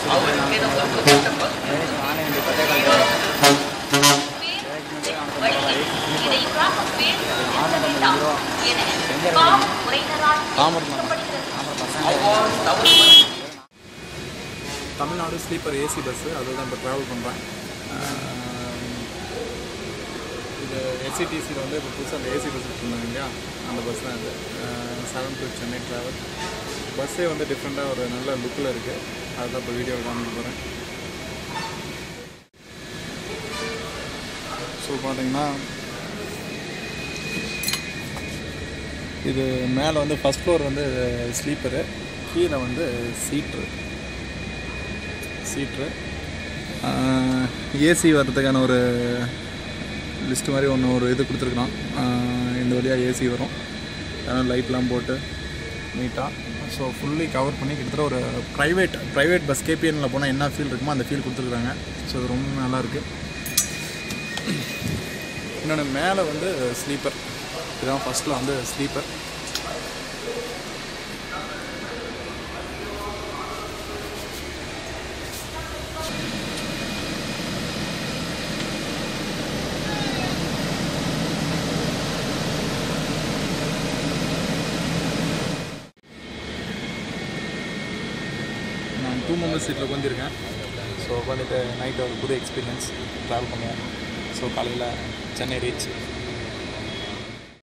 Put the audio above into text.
Tamil Nadu sleeper AC bus அதில் தான் இப்போ ட்ராவல் பண்ணுறேன் இது எஸ்சிடிசியில் வந்து இப்போ புதுசாக அந்த ஏசி பஸ் இருந்தாங்க இல்லையா அந்த பஸ் தான் இது செவன் டு சென்னை ட்ராவல் பஸ்ஸே வந்து டிஃப்ரெண்ட்டாக ஒரு நல்ல லுக்கில் இருக்குது அதுதான் இப்போ வீடியோ காமிக்க போகிறேன் ஸோ பார்த்தீங்கன்னா இது மேலே வந்து ஃபஸ்ட் ஃப்ளோர் வந்து ஸ்லீப்பரு கீழே வந்து சீட்ரு சீட்ரு ஏசி வர்றதுக்கான ஒரு லிஸ்ட் மாதிரி ஒன்று ஒரு இது கொடுத்துருக்குறோம் இந்த வழியாக ஏசி வரும் அதனால் லைட்லாம் போட்டு நீட்டாக ஸோ ஃபுல்லி கவர் பண்ணி கிட்டத்தட்ட ஒரு ப்ரைவேட் ப்ரைவேட் பஸ் கேபிஎனில் போனால் என்ன ஃபீல் இருக்குமோ அந்த ஃபீல் கொடுத்துருக்குறாங்க ஸோ அது ரொம்ப நல்லாயிருக்கு இன்னொன்று மேலே வந்து ஸ்லீப்பர் இதுதான் ஃபஸ்ட்டில் வந்து ஸ்லீப்பர் நான் டூ மெம்பர்ஸ் சீட்டில் உட்காந்துருக்கேன் ஸோ உட்காந்துட்டு நைட் ஒரு புது எக்ஸ்பீரியன்ஸ் ட்ராவல் பண்ணுவோம் ஸோ காலையில் சென்னை ரீச்